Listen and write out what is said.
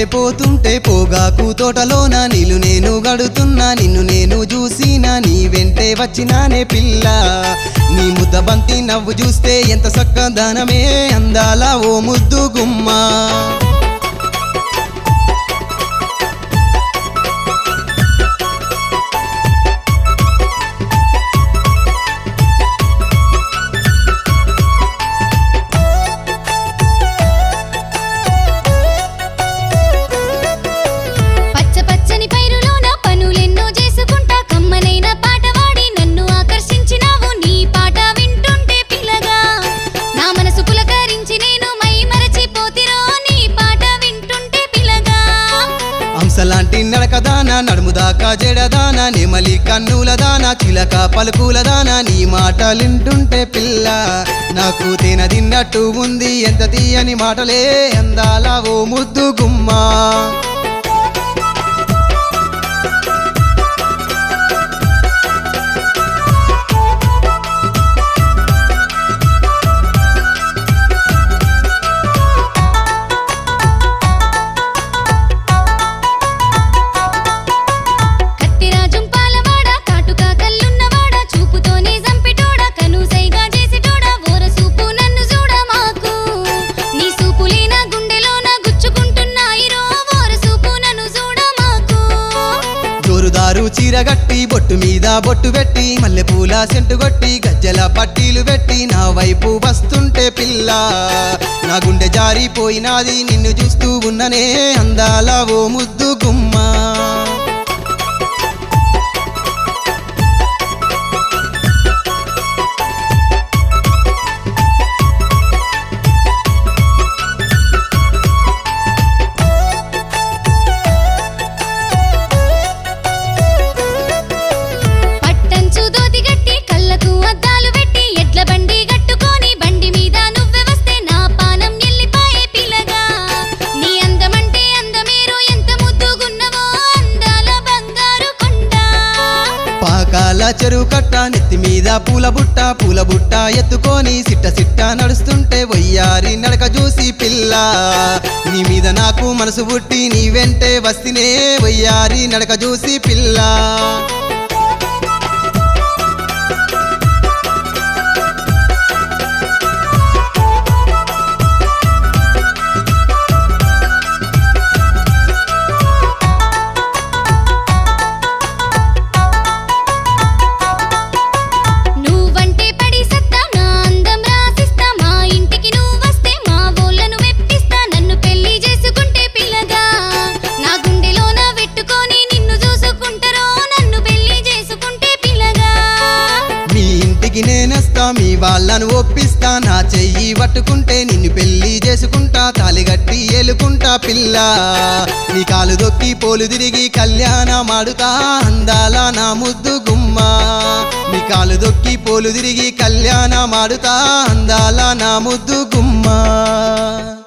పోతుంటే పోగాకు తోటలోన నీళ్ళు నేను గడుతున్నా నిన్ను నేను చూసినా నీ వెంటే వచ్చినానే పిల్ల నీ ముద్ద బంతి నవ్వు చూస్తే ఎంత సక్కదనమే అందాల ఓ ముద్దు గుమ్మా పచ్చ పచ్చని పైరులోన పనులెన్నో చేసుకుంటా కమ్మనైన పాట వాడి నన్ను ఆకర్షించినావు నీ పాట వింటుంటే పిల్లగా నా మనసు పులకరించి నేను మై మరచిపోతిరో నీ పాట వింటుంటే పిల్లగా అంశలాంటి నడకదాన నడుము దాకా జడదాన నెమలి కన్నుల దాన చిలక పలుకుల దాన నీ మాటలింటుంటే పిల్ల నాకు తినదిన్నట్టు ఉంది ఎంత తీయని మాటలే అందాల ఓ ముద్దు గుమ్మా కత్తిరాజుం పాలవాడ కాటుక కల్లున్నవాడ చూపుతోనే జంపిటోడ కనుసైగా చేసిటోడ ఓర సూపు నన్ను చూడ మాకు నీ సూపులే నా గుండెలోన గుచ్చుకుంటున్నాయిరో ఓర సూపు నన్ను చూడ మాకు జోరుదారు చీరగట్టి బొట్టు మీద బొట్టు పెట్టి మల్లెపూల సెంటు కొట్టి గజ్జల పట్టీలు పెట్టి నా వైపు వస్తుంటే పిల్ల నా గుండె జారిపోయినాది నిన్ను చూస్తూ ఉన్ననే అందాల ఓ ముద్దు గుమ్మా పట్టంచు దోతి గట్టి కళ్ళకు అద్దాలు పెట్టి ఎడ్ల బండి గట్టుకొని బండి మీద నువ్వే వస్తే నా పానం ఎల్లిపాయే పిల్లగా నీ అందమంటే అందమేరో ఎంత ముద్దుగున్నవో అందాల బంగారు కొండ పాకాల చెరువు కట్ట నెత్తి మీద పూల బుట్ట పూల బుట్ట ఎత్తుకొని సిట్ట సిట్ట నడుస్తుంటే వయ్యారి నడక చూసి పిల్ల నీ మీద నాకు మనసు పుట్టి నీ వెంటే వస్తినే వయ్యారి నడక చూసి పిల్ల నువ్వంటే పడి సత్తా నా అందం రాసిస్తా మా ఇంటికి నువ్వు వస్తే మా ఊళ్ళను మెప్పిస్తా నన్ను పెళ్లి చేసుకుంటే పిల్లగా నా గుండెలోన పెట్టుకొని నిన్ను చూసుకుంటారో నన్ను పెళ్లి చేసుకుంటే పిల్లగా మీ ఇంటికి నేనొస్తా మీ వాళ్ళను ఒప్పిస్తా నా చెయ్యి పట్టుకుంటే నిన్ను పెళ్లి చేసుకుంటా తాలిగట్టి ఏలుకుంటా పిల్ల నీ కాలు దొక్కి పోలు తిరిగి కళ్యాణమాడుతా అందాల నా ముద్దు గుమ్మ నీ కాలు దొక్కి పోలు తిరిగి కళ్యాణమాడుతా అందాల నా ముద్దు గుమ్మ